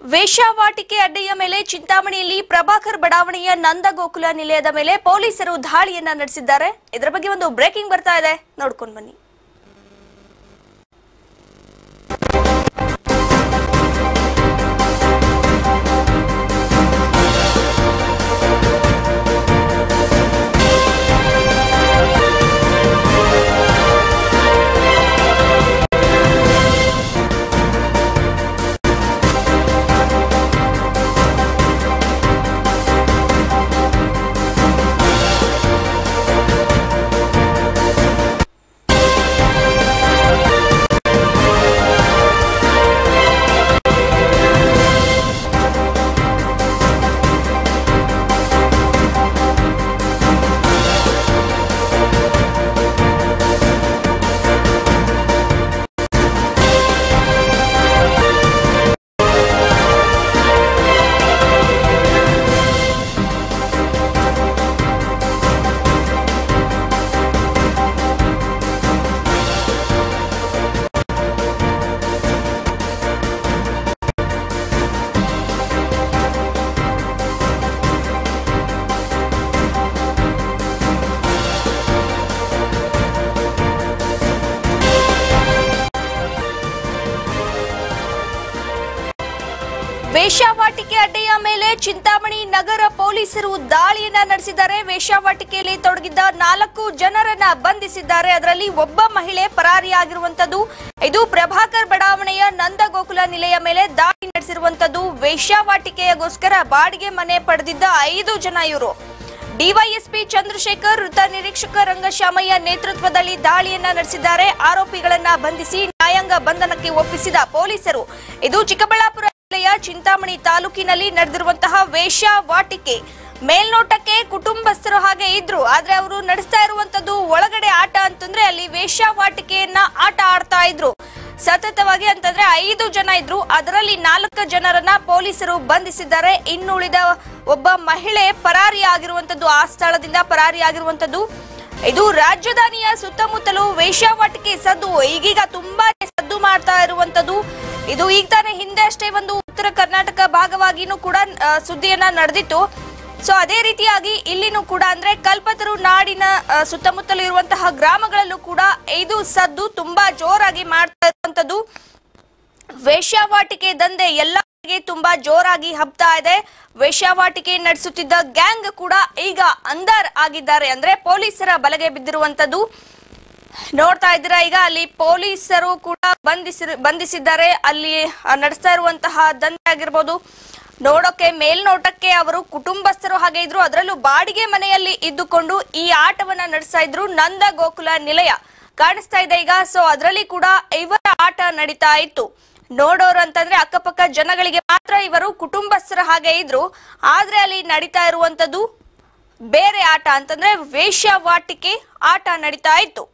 ವೇಶ್ಯಾವಾಟಿಕೆ ಅಡ್ಡೆಯ ಮೇಲೆ ಚಿಂತಾಮಣಿಯಲ್ಲಿ ಪ್ರಭಾಕರ್ ಬಡಾವಣೆಯ ನಂದ ಗೋಕುಲ ನಿಲಯದ ಮೇಲೆ ಪೊಲೀಸರು ದಾಳಿಯನ್ನ ನಡೆಸಿದ್ದಾರೆ ಇದರ ಬಗ್ಗೆ ಒಂದು ಬ್ರೇಕಿಂಗ್ ಬರ್ತಾ ಇದೆ ನೋಡ್ಕೊಂಡು ಬನ್ನಿ ವೇಶ್ಯಾವಾಟಿಕೆ ಅಡ್ಡೆಯ ಮೇಲೆ ಚಿಂತಾಮಣಿ ನಗರ ಪೊಲೀಸರು ದಾಳಿಯನ್ನ ನಡೆಸಿದ್ದಾರೆ ವೇಶ್ಯಾವಾಟಿಕೆಯಲ್ಲಿ ತೊಡಗಿದ್ದ ನಾಲ್ಕು ಜನರನ್ನ ಬಂಧಿಸಿದ್ದಾರೆ ಅದರಲ್ಲಿ ಒಬ್ಬ ಮಹಿಳೆ ಪರಾರಿಯಾಗಿರುವಂತದ್ದು ಇದು ಪ್ರಭಾಕರ್ ಬಡಾವಣೆಯ ನಂದ ಗೋಕುಲ ನಿಲಯ ಮೇಲೆ ದಾಳಿ ನಡೆಸಿರುವಂತದ್ದು ವೇಶ್ಯಾವಾಟಿಕೆಯಗೋಸ್ಕರ ಬಾಡಿಗೆ ಮನೆ ಪಡೆದಿದ್ದ ಐದು ಜನ ಇವರು ಡಿವೈಎಸ್ಪಿ ಚಂದ್ರಶೇಖರ್ ವೃತ್ತ ನಿರೀಕ್ಷಕ ರಂಗಶ್ಯಾಮಯ್ಯ ನೇತೃತ್ವದಲ್ಲಿ ದಾಳಿಯನ್ನ ನಡೆಸಿದ್ದಾರೆ ಆರೋಪಿಗಳನ್ನ ಬಂಧಿಸಿ ನ್ಯಾಯಾಂಗ ಬಂಧನಕ್ಕೆ ಒಪ್ಪಿಸಿದ ಪೊಲೀಸರು ಇದು ಚಿಕ್ಕಬಳ್ಳಾಪುರ ಜಿಲ್ಲೆಯ ಚಿಂತಾಮಣಿ ತಾಲೂಕಿನಲ್ಲಿ ನಡೆದಿರುವಂತಹ ವೇಶ್ಯಾವಾಟಿಕೆ ಮೇಲ್ನೋಟಕ್ಕೆ ಕುಟುಂಬಸ್ಥರು ಹಾಗೆ ಇದ್ರು ಆದ್ರೆ ಅವರು ನಡೆಸ್ತಾ ಇರುವಂತದ್ದು ಒಳಗಡೆ ಆಟ ಅಂತಂದ್ರೆ ಅಲ್ಲಿ ವೇಶ್ಯಾವಾಟಿಕೆಯನ್ನ ಆಟ ಆಡ್ತಾ ಇದ್ರು ಸತತವಾಗಿ ಅಂತಂದ್ರೆ ಐದು ಜನ ಇದ್ರು ಅದರಲ್ಲಿ ನಾಲ್ಕು ಜನರನ್ನ ಪೊಲೀಸರು ಬಂಧಿಸಿದ್ದಾರೆ ಇನ್ನುಳಿದ ಒಬ್ಬ ಮಹಿಳೆ ಪರಾರಿಯಾಗಿರುವಂತದ್ದು ಆ ಸ್ಥಳದಿಂದ ಪರಾರಿಯಾಗಿರುವಂತದ್ದು ಇದು ರಾಜಧಾನಿಯ ಸುತ್ತಮುತ್ತಲೂ ವೇಶ್ಯಾವಾಟಿಕೆ ಸದ್ದು ಈಗೀಗ ತುಂಬಾ ಸದ್ದು ಮಾಡ್ತಾ ಇರುವಂತದ್ದು ಇದು ಈಗ ತಾನೇ ಹಿಂದೆ ಅಷ್ಟೇ ಒಂದು ಉತ್ತರ ಕರ್ನಾಟಕ ಭಾಗವಾಗಿನೂ ಕೂಡ ಆ, ಸುದ್ದಿಯನ್ನ ನಡೆದಿತ್ತು ಸೊ ಅದೇ ರೀತಿಯಾಗಿ ಇಲ್ಲಿನೂ ಕೂಡ ಅಂದ್ರೆ ಕಲ್ಪತರು ನಾಡಿನ ಆ, ಸುತ್ತಮುತ್ತಲು ಇರುವಂತಹ ಗ್ರಾಮಗಳಲ್ಲೂ ಕೂಡ ಇದು ಸದ್ದು ತುಂಬಾ ಜೋರಾಗಿ ಮಾಡ್ತಾ ಇರುವಂತದ್ದು ವೇಶ್ಯಾವಾಟಿಕೆ ದಂಧೆ ಎಲ್ಲ ಕಡೆಗೆ ತುಂಬಾ ಜೋರಾಗಿ ಹಬ್ತಾ ಇದೆ ವೇಶ್ಯಾವಾಟಿಕೆ ನಡೆಸುತ್ತಿದ್ದ ಗ್ಯಾಂಗ್ ಕೂಡ ಈಗ ಅಂದರ್ ಆಗಿದ್ದಾರೆ ಅಂದ್ರೆ ಪೊಲೀಸರ ಬಲೆಗೆ ಬಿದ್ದಿರುವಂತದ್ದು ನೋಡ್ತಾ ಇದ್ದೀರಾ ಈಗ ಅಲ್ಲಿ ಪೊಲೀಸರು ಕೂಡ ಬಂಧಿಸಿ ಬಂಧಿಸಿದ್ದಾರೆ ಅಲ್ಲಿ ಆ, ನಡೆಸ್ತಾ ಇರುವಂತಹ ದಂಧೆ ಆಗಿರ್ಬೋದು ನೋಡೋಕೆ ಮೇಲ್ನೋಟಕ್ಕೆ ಅವರು ಕುಟುಂಬಸ್ಥರು ಹಾಗೆ ಇದ್ರು ಅದರಲ್ಲೂ ಬಾಡಿಗೆ ಮನೆಯಲ್ಲಿ ಇದ್ದುಕೊಂಡು ಈ ಆಟವನ್ನ ನಡೆಸ್ತಾ ಇದ್ರು ನಂದ ಗೋಕುಲ ನಿಲಯ ಕಾಣಿಸ್ತಾ ಇದೆ ಈಗ ಸೊ ಅದರಲ್ಲಿ ಕೂಡ ಇವರ ಆಟ ನಡೀತಾ ಇತ್ತು ನೋಡೋರು ಅಂತಂದ್ರೆ ಅಕ್ಕಪಕ್ಕ ಜನಗಳಿಗೆ ಮಾತ್ರ ಇವರು ಕುಟುಂಬಸ್ಥರ ಹಾಗೆ ಇದ್ರು ಆದ್ರೆ ಅಲ್ಲಿ ನಡೀತಾ ಇರುವಂತದ್ದು ಬೇರೆ ಆಟ ಅಂತಂದ್ರೆ ವೇಶ್ಯಾವಾಟಿಕೆ ಆಟ ನಡೀತಾ ಇತ್ತು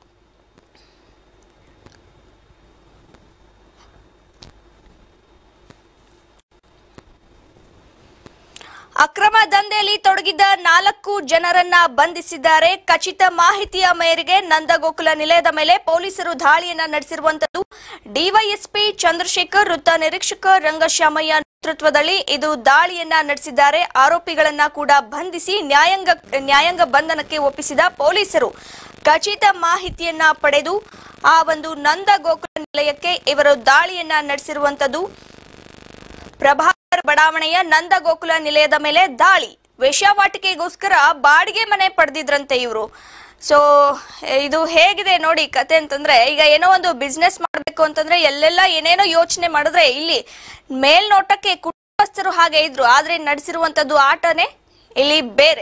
ಅಕ್ರಮ ದಂಧೆಯಲ್ಲಿ ತೊಡಗಿದ್ದ ನಾಲ್ಕು ಜನರನ್ನ ಬಂಧಿಸಿದ್ದಾರೆ ಖಚಿತ ಮಾಹಿತಿಯ ಮೇರೆಗೆ ನಂದಗೋಕುಲ ನಿಲಯದ ಮೇಲೆ ಪೊಲೀಸರು ದಾಳಿಯನ್ನ ನಡೆಸಿರುವಂತದ್ದು ಡಿವೈಎಸ್ಪಿ ಚಂದ್ರಶೇಖರ್ ವೃತ್ತ ನಿರೀಕ್ಷಕ ರಂಗಶ್ಯಾಮಯ್ಯ ನೇತೃತ್ವದಲ್ಲಿ ಇದು ದಾಳಿಯನ್ನ ನಡೆಸಿದ್ದಾರೆ ಆರೋಪಿಗಳನ್ನ ಕೂಡ ಬಂಧಿಸಿ ನ್ಯಾಯಾಂಗ ನ್ಯಾಯಾಂಗ ಬಂಧನಕ್ಕೆ ಒಪ್ಪಿಸಿದ ಪೊಲೀಸರು ಖಚಿತ ಮಾಹಿತಿಯನ್ನ ಪಡೆದು ಆ ಒಂದು ನಂದ ಗೋಕುಲ ನಿಲಯಕ್ಕೆ ಇವರು ದಾಳಿಯನ್ನ ನಡೆಸಿರುವಂತದ್ದು ಪ್ರಭಾಕರ್ ಬಡಾವಣೆಯ ನಂದ ಗೋಕುಲ ನಿಲಯದ ಮೇಲೆ ದಾಳಿ ವೇಶ್ಯಾವಾಟಿಕೆಗೋಸ್ಕರ ಬಾಡಿಗೆ ಮನೆ ಪಡೆದಿದ್ರಂತೆ ಇವರು ಸೊ ಇದು ಹೇಗಿದೆ ನೋಡಿ ಕತೆ ಅಂತಂದ್ರೆ ಈಗ ಏನೋ ಒಂದು ಬಿಸ್ನೆಸ್ ಮಾಡಬೇಕು ಅಂತಂದ್ರೆ ಎಲ್ಲೆಲ್ಲ ಏನೇನೋ ಯೋಚನೆ ಮಾಡಿದ್ರೆ ಇಲ್ಲಿ ಮೇಲ್ನೋಟಕ್ಕೆ ಕುಟುಂಬಸ್ಥರು ಹಾಗೆ ಇದ್ರು ಆದ್ರೆ ನಡೆಸಿರುವಂತದ್ದು ಆಟನೇ ಇಲ್ಲಿ ಬೇರೆ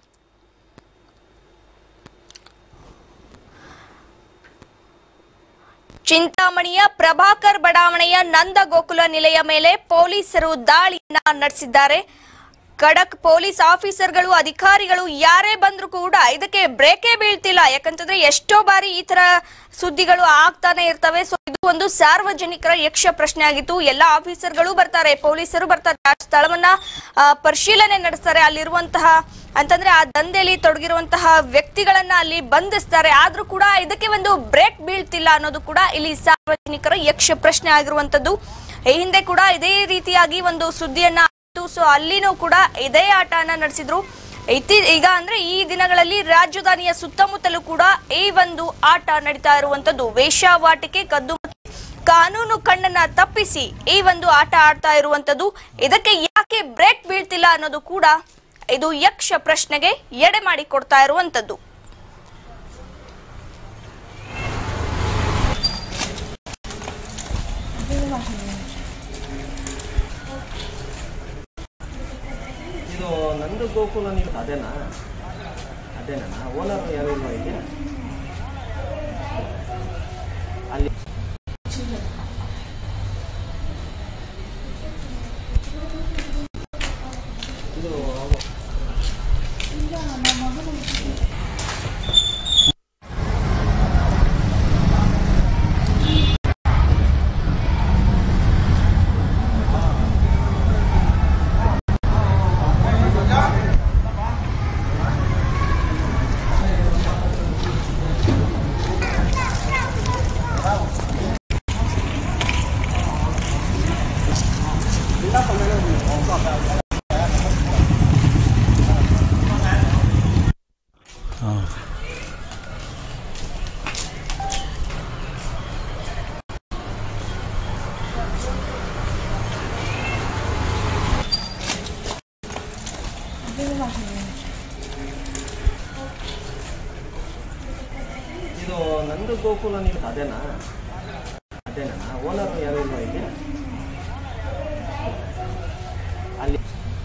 ಚಿಂತಾಮಣಿಯ ಪ್ರಭಾಕರ್ ಬಡಾವಣೆಯ ನಂದ ಗೋಕುಲ ನಿಲಯ ಮೇಲೆ ಪೊಲೀಸರು ದಾಳಿಯನ್ನ ನಡೆಸಿದ್ದಾರೆ ಖಡಕ್ ಪೊಲೀಸ್ ಆಫೀಸರ್ಗಳು ಅಧಿಕಾರಿಗಳು ಯಾರೇ ಬಂದ್ರು ಕೂಡ ಇದಕ್ಕೆ ಬ್ರೇಕೇ ಬೀಳ್ತಿಲ್ಲ ಯಾಕಂತಂದ್ರೆ ಎಷ್ಟೋ ಬಾರಿ ಈ ತರ ಸುದ್ದಿಗಳು ಆಗ್ತಾನೆ ಇರ್ತವೆ ಸೊ ಇದು ಒಂದು ಸಾರ್ವಜನಿಕರ ಯಕ್ಷ ಪ್ರಶ್ನೆ ಆಗಿತ್ತು ಎಲ್ಲ ಆಫೀಸರ್ಗಳು ಬರ್ತಾರೆ ಪೊಲೀಸರು ಬರ್ತಾರೆ ಆ ಸ್ಥಳವನ್ನ ಆ, ಪರಿಶೀಲನೆ ನಡೆಸ್ತಾರೆ ಅಲ್ಲಿರುವಂತಹ ಅಂತಂದ್ರೆ ಆ ದಂಧೆಯಲ್ಲಿ ತೊಡಗಿರುವಂತಹ ವ್ಯಕ್ತಿಗಳನ್ನ ಅಲ್ಲಿ ಬಂಧಿಸ್ತಾರೆ ಆದ್ರೂ ಕೂಡ ಇದಕ್ಕೆ ಒಂದು ಬ್ರೇಕ್ ಬೀಳ್ತಿಲ್ಲ ಅನ್ನೋದು ಕೂಡ ಇಲ್ಲಿ ಸಾರ್ವಜನಿಕರ ಯಕ್ಷ ಪ್ರಶ್ನೆ ಆಗಿರುವಂತದ್ದು ಈ ಹಿಂದೆ ಕೂಡ ಇದೇ ರೀತಿಯಾಗಿ ಒಂದು ಸುದ್ದಿಯನ್ನ ಆಯ್ತು ಸೊ ಅಲ್ಲಿನೂ ಕೂಡ ಇದೇ ಆಟನ ನಡೆಸಿದ್ರು ಇತ್ತೀ ಈಗ ಅಂದ್ರೆ ಈ ದಿನಗಳಲ್ಲಿ ರಾಜಧಾನಿಯ ಸುತ್ತಮುತ್ತಲೂ ಕೂಡ ಈ ಒಂದು ಆಟ ನಡೀತಾ ಇರುವಂತದ್ದು ವೇಶ್ಯಾವಾಟಿಕೆ ಕದ್ದು ಕಾನೂನು ಕಣ್ಣನ್ನ ತಪ್ಪಿಸಿ ಈ ಒಂದು ಆಟ ಆಡ್ತಾ ಇರುವಂತದ್ದು ಇದಕ್ಕೆ ಯಾಕೆ ಬ್ರೇಕ್ ಬೀಳ್ತಿಲ್ಲ ಅನ್ನೋದು ಕೂಡ ಇದು ಯಕ್ಷ ಪ್ರಶ್ನೆಗೆ ಎಡೆ ಮಾಡಿ ಕೊಡ್ತಾ ಇರುವಂತದ್ದು ಇದು ನಂದು ಗೋಕುಲ ನೀವು ಅದೇನಾ ಅದೇನಾ ಓನರ್ ಯಾರು ಇಲ್ವಾ ಇಲ್ಲಿ ಅಲ್ಲಿ ಇದು ಇದು ನಂದು ಗೋಕುಲ ನೀವು ಅದೇನಾ ಅದೇನಾ ಓನರ್ ಯಾರು ಇಲ್ವಾ ಇಲ್ಲಿ ಅಲ್ಲಿ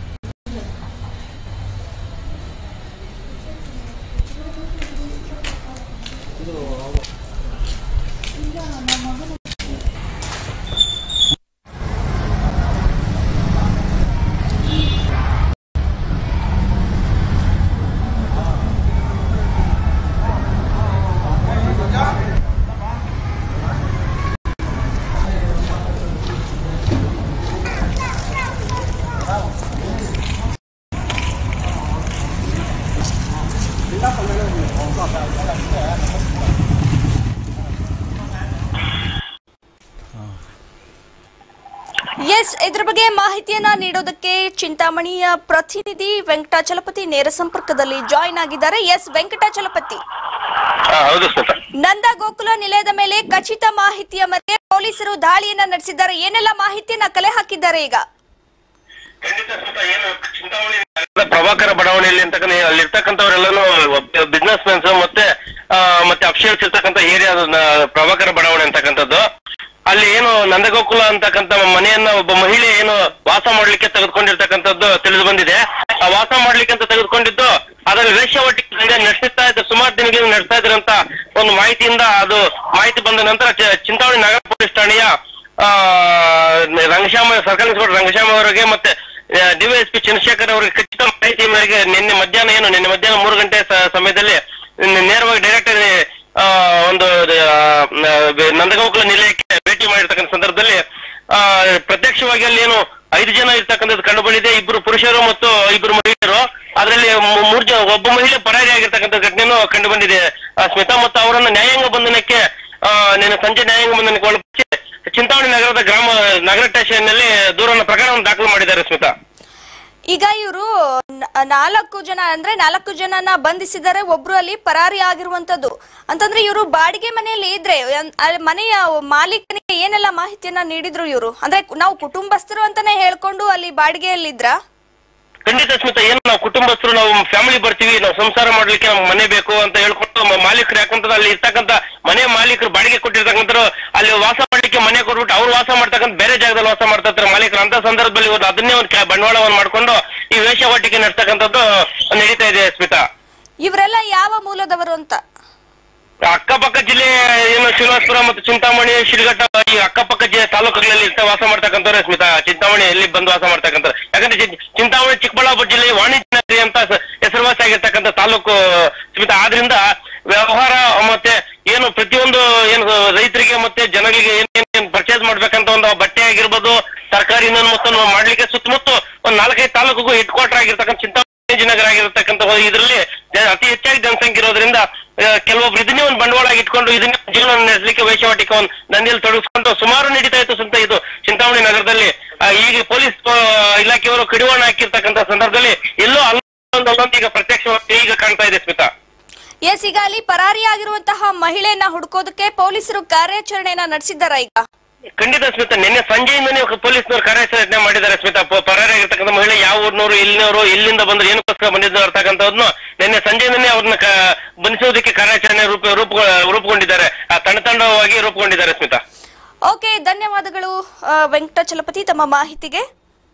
ಇದು ಎಸ್ ಇದ್ರ ಬಗ್ಗೆ ಮಾಹಿತಿಯನ್ನ ನೀಡೋದಕ್ಕೆ ಚಿಂತಾಮಣಿಯ ಪ್ರತಿನಿಧಿ ವೆಂಕಟಾಚಲಪತಿ ನೇರ ಸಂಪರ್ಕದಲ್ಲಿ ಜಾಯಿನ್ ಆಗಿದ್ದಾರೆ ಎಸ್ ವೆಂಕಟಾಚಲಪತಿ ಹಾ, ಹೌದು ಸ್ಮಿತಾ ನಂದ ಗೋಕುಲ ನಿಲಯದ ಮೇಲೆ ಖಚಿತ ಮಾಹಿತಿಯ ಮೇಲೆ ಪೊಲೀಸರು ದಾಳಿಯನ್ನ ನಡೆಸಿದ್ದಾರೆ ಏನೆಲ್ಲ ಮಾಹಿತಿಯನ್ನ ಕಲೆ ಹಾಕಿದ್ದಾರೆ ಈಗ ಖಂಡಿತ ಸ್ಮಿತಾ ಏನು ಚಿಂತಾಮಣಿ ನಗರದ ಪ್ರಭಾಕರ ಬಡಾವಣೆಯಲ್ಲಿ ಅಂತಕ್ಕಂಥ ಅಲ್ಲಿರ್ತಕ್ಕಂಥವರೆಲ್ಲನೂ ಬಿಸ್ನೆಸ್ ಮೆನ್ಸ್ ಮತ್ತೆ ಆ, ಮತ್ತೆ ಅಫಿಷಿಯಲ್ಸ್ ಇರ್ತಕ್ಕಂಥ ಏರಿಯಾ ಪ್ರಭಾಕರ ಬಡಾವಣೆ ಅಂತಕ್ಕಂಥದ್ದು ಅಲ್ಲಿ ಏನು ನಂದಗೋಕುಲ ಅಂತಕ್ಕಂಥ ಮನೆಯನ್ನ ಒಬ್ಬ ಮಹಿಳೆ ಏನು ವಾಸ ಮಾಡ್ಲಿಕ್ಕೆ ತೆಗೆದುಕೊಂಡಿರ್ತಕ್ಕಂಥದ್ದು ತಿಳಿದು ಬಂದಿದೆ ಆ ವಾಸ ಮಾಡ್ಲಿಕ್ಕೆ ಅಂತ ತೆಗೆದುಕೊಂಡಿದ್ದು ಅದರ ವೇಶ್ಯಾವಟಿಕೆ ದಂಧೆ ನಡೆಸ್ತಾ ಇದ್ದ ಸುಮಾರು ದಿನಗಳಿಂದ ನಡೆಸ್ತಾ ಇದ್ರಂತ ಒಂದು ಮಾಹಿತಿಯಿಂದ ಅದು ಮಾಹಿತಿ ಬಂದ ನಂತರ ಚ- ಚಿಂತಾಮಣಿ ನಗರ ಪೊಲೀಸ್ ಠಾಣೆಯ ಆ, ರಂಗಶ್ಯಾಮ ಸರ್ಕಲ್ ಇನ್ಸ್ಪೆಕ್ಟರ್ ರಂಗಶ್ಯಾಮ ಅವರಿಗೆ ಮತ್ತೆ ಡಿವೈಎಸ್ಪಿ ಚಂದ್ರಶೇಖರ್ ಅವರಿಗೆ ಖಚಿತ ಮಾಹಿತಿ ಮೇರೆಗೆ ನಿನ್ನೆ ಮಧ್ಯಾಹ್ನ ಏನು ನಿನ್ನೆ ಮಧ್ಯಾಹ್ನ ಮೂರು ಗಂಟೆ ಸ- ಸಮಯದಲ್ಲಿ ನೆ- ನೇರವಾಗಿ ಡೈರೆಕ್ಟ್ ಒಂದು ಆ, ನಂದಗೋಕುಲ ನಿಲಯಕ್ಕೆ ಭೇಟಿ ಮಾಡಿರ್ತಕ್ಕಂಥ ಸಂದರ್ಭದಲ್ಲಿ ಆ, ಪ್ರತ್ಯಕ್ಷವಾಗಿ ಅಲ್ಲಿ ಏನು ಐದು ಜನ ಇರ್ತಕ್ಕಂಥದ್ದು ಕಂಡು ಬಂದಿದೆ ಇಬ್ಬರು ಪುರುಷರು ಮತ್ತು ಇಬ್ಬರು ಮಹಿಳೆಯರು ಅದರಲ್ಲಿ ಮೂ- ಮೂರು ಜನ ಒಬ್ಬ ಮಹಿಳೆ ಪರಾರಿ ಆಗಿರ್ತಕ್ಕಂಥ ಘಟನೆನೂ ಕಂಡು ಬಂದಿದೆ ಆ, ಸ್ಮಿತಾ ಮತ್ತು ಅವರನ್ನ ನ್ಯಾಯಾಂಗ ಬಂಧನಕ್ಕೆ ಆ, ನಿನ್ನೆ ಸಂಜೆ ನ್ಯಾಯಾಂಗ ಬಂಧನಕ್ಕೆ ಒಳಪಡಿಸಿ ಚಿಂತಾಮಣಿ ನಗರದ ಗ್ರಾಮ ನಗರ ಸ್ಟೇಷನ್ ನಲ್ಲಿ ದೂರನ್ನ ಪ್ರಕರಣವನ್ನು ದಾಖಲು ಮಾಡಿದ್ದಾರೆ ಸ್ಮಿತಾ ಈಗ ಇವರು ನಾಲ್ಕು ಜನ ಅಂದ್ರೆ ನಾಲ್ಕು ಜನನ ಬಂಧಿಸಿದ್ದಾರೆ ಒಬ್ರು ಅಲ್ಲಿ ಪರಾರಿ ಆಗಿರುವಂತದ್ದು ಅಂತಂದ್ರೆ ಇವರು ಬಾಡಿಗೆ ಮನೆಯಲ್ಲಿ ಇದ್ರೆ ಅನ್- ಆ ಮನೆಯ ಮಾಲೀಕನಿಗೆ ಏನೆಲ್ಲ ಮಾಹಿತಿಯನ್ನ ನೀಡಿದ್ರು ಇವರು ಅಂದ್ರೆ ನಾವು ಕುಟುಂಬಸ್ಥರು ಅಂತಾನೆ ಹೇಳ್ಕೊಂಡು ಅಲ್ಲಿ ಬಾಡಿಗೆಯಲ್ಲಿದ್ರ ಖಂಡಿತ ಸ್ಮಿತಾ ಏನು ನಾವು ಕುಟುಂಬಸ್ಥರು ನಾವು ಫ್ಯಾಮಿಲಿ ಬರ್ತೀವಿ ನಾವು ಸಂಸಾರ ಮಾಡ್ಲಿಕ್ಕೆ ನಮ್ಗೆ ಮನೆ ಬೇಕು ಅಂತ ಹೇಳ್ಕೊಂಡು ಮ- ಮಾಲೀಕರು ಯಾಕಂತಂದ್ರೆ ಅಲ್ಲಿ ಇರ್ತಕ್ಕಂಥ ಮನೆ ಮಾಲೀಕರು ಬಾಡಿಗೆ ಕೊಟ್ಟಿರ್ತಕ್ಕಂಥವ್ರು ಅಲ್ಲಿ ವಾಸ ಮಾಡ್ಲಿಕ್ಕೆ ಮನೆ ಕೊಟ್ಬಿಟ್ಟು ಅವ್ರು ವಾಸ ಮಾಡ್ತಕ್ಕಂಥ ಬೇರೆ ಜಾಗದಲ್ಲಿ ವಾಸ ಮಾಡ್ತಾ ಇರ್ತಾರೆ ಮಾಲೀಕರು ಅಂತ ಸಂದರ್ಭದಲ್ಲಿ ಇವರು ಅದನ್ನೇ ಒಂದು ಕ್ಯಾ- ಬಂಡವಾಳವನ್ನು ಮಾಡ್ಕೊಂಡು ಈ ವೇಷವಾಟಿಕೆ ನಡೆಸ್ತಕ್ಕಂಥದ್ದು ನಡೀತಾ ಇದೆ ಸ್ಮಿತಾ ಇವರೆಲ್ಲ ಯಾವ ಮೂಲದವರು ಅಂತ ಅಕ್ಕಪಕ್ಕ ಜಿಲ್ಲೆ ಏನು ಶ್ರೀನಿವಾಸಪುರ ಮತ್ತು ಚಿಂತಾಮಣಿ ಶಿರಘಟ್ಟ ಈ ಅಕ್ಕಪಕ್ಕ ಜಿಲ್ಲೆ ತಾಲೂಕುಗಳಲ್ಲಿ ಇರ್ತಾ ವಾಸ ಮಾಡ್ತಕ್ಕಂಥವ್ರೆ ಸ್ಮಿತಾ ಚಿಂತಾಮಣಿಯಲ್ಲಿ ಬಂದು ವಾಸ ಮಾಡ್ತಕ್ಕಂಥವ್ರು ಯಾಕಂದ್ರೆ ಚಿ- ಚಿಂತಾಮಣಿ ಚಿಕ್ಕಬಳ್ಳಾಪುರ ಜಿಲ್ಲೆ ವಾಣಿಜ್ಯ ನಗರಿ ಅಂತ ಸ- ಹೆಸರುವಾಸಿ ಆಗಿರ್ತಕ್ಕಂಥ ತಾಲೂಕು ಸ್ಮಿತಾ ಆದ್ರಿಂದ ವ್ಯವಹಾರ ಮತ್ತೆ ಏನು ಪ್ರತಿಯೊಂದು ಏನು ರೈತರಿಗೆ ಮತ್ತೆ ಜನಗಳಿಗೆ ಏನ್ ಏನ್ ಪರ್ಚೇಸ್ ಮಾಡ್ಬೇಕಂತ ಒಂದು ಬಟ್ಟೆ ಆಗಿರ್ಬೋದು ತರಕಾರಿ ಇನ್ನೊಂದು ಮತ್ತು ಮಾಡ್ಲಿಕ್ಕೆ ಸುತ್ತಮುತ್ತ ಒಂದ್ ನಾಲ್ಕೈದು ತಾಲೂಕಿಗೂ ಹೆಡ್ ಕ್ವಾರ್ಟರ್ ಆಗಿರ್ತಕ್ಕಂಥ ಚಿಂತಾಮಣಿ ನಗರ ಆಗಿರತಕ್ಕಂತ ಇದರಲ್ಲಿ ಜನ- ಅತಿ ಹೆಚ್ಚಾಗಿ ಜನಸಂಖ್ಯೆ ಇರೋದ್ರಿಂದ ಆ, ಕೆಲವೊಬ್ರು ಇದನ್ನೇ ಒಂದು ಬಂಡವಾಳ ಇಟ್ಕೊಂಡು ಇದನ್ನೇ ಜೀವನ ನಡೆಸಲಿಕ್ಕೆ ವೇಷವಾಟಿಕೆ ಒಂದು ದಂಧೆಯಲ್ಲಿ ತೊಡಗಿಸ್ಕೊಂಡು ಸುಮಾರು ನಡೀತಾ ಇತ್ತು ಸಂತ ಇದು ಚಿಂತಾಮಣಿ ನಗರದಲ್ಲಿ ಆ, ಈಗ ಪೊಲೀಸ್ ಆ, ಇಲಾಖೆಯವರು ಕಡಿವಾಣ ಹಾಕಿರ್ತಕ್ಕಂಥ ಸಂದರ್ಭದಲ್ಲಿ ಎಲ್ಲೋ ಅಲ್ಲೊಂದು ಅಲ್ಲೊಂದು ಈಗ ಪ್ರತ್ಯಕ್ಷವಾಗಿ ಈಗ ಕಾಣ್ತಾ ಇದೆ ಸ್ಮಿತಾ ಎಸ್ ಈಗ ಅಲ್ಲಿ ಪರಾರಿಯಾಗಿರುವಂತಹ ಮಹಿಳೆಯನ್ನ ಹುಡುಕೋದಕ್ಕೆ ಪೊಲೀಸರು ಕಾರ್ಯಾಚರಣೆಯನ್ನ ನಡೆಸಿದ್ದಾರ ಈಗ ಖಂಡಿತ ಸ್ಮಿತಾ ನಿನ್ನೆ ಸಂಜೆಯಿಂದನೇ ಪೊಲೀಸ್ನವರು ಕಾರ್ಯಾಚರಣೆ ಮಾಡಿದ್ದಾರೆ ಸ್ಮಿತಾ ಪ- ಪರಾರಿಯಾಗಿರ್ತಕ್ಕಂಥ ಮಹಿಳೆ ಯಾವ ಊರಿನವರು ಎಲ್ಲಿನವರು ಎಲ್ಲಿಂದ ಬಂದ್ರು ಏನಕ್ಕೋಸ್ಕರ ಬಂದಿದ್ದು ಅಂತಕ್ಕಂಥದ್ನು ನಿನ್ನೆ ಸಂಜೆಯಿಂದನೇ ಅವ್ರನ್ನ ಕ- ಬಂಧಿಸೋದಕ್ಕೆ ಕಾರ್ಯಾಚರಣೆ ರೂಪ ರೂಪ ರೂಪುಗೊಂಡಿದ್ದಾರೆ ಆ ತಂಡ ತಂಡವಾಗಿ ರೂಪುಗೊಂಡಿದ್ದಾರೆ ಸ್ಮಿತಾ ಓಕೆ ಧನ್ಯವಾದಗಳು ಆ, ವೆಂಕಟಾಚಲಪತಿ ತಮ್ಮ ಮಾಹಿತಿಗೆ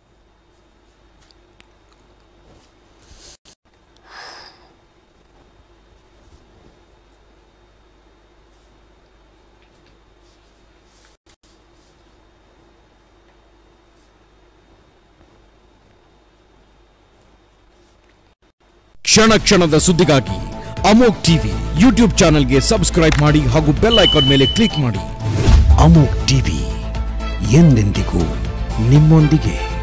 ಕ್ಷಣ ಕ್ಷಣದ ಸುದ್ದಿಗಾಗಿ ಅಮೋಕ್ ಟಿವಿ ಯೂಟ್ಯೂಬ್ ಚಾನೆಲ್ಗೆ ಸಬ್ಸ್ಕ್ರೈಬ್ ಮಾಡಿ ಹಾಗೂ ಬೆಲ್ ಐಕಾನ್ ಮೇಲೆ ಕ್ಲಿಕ್ ಮಾಡಿ ಅಮೋಕ್ ಟಿವಿ ಎಂದೆಂದಿಗೂ ನಿಮ್ಮೊಂದಿಗೆ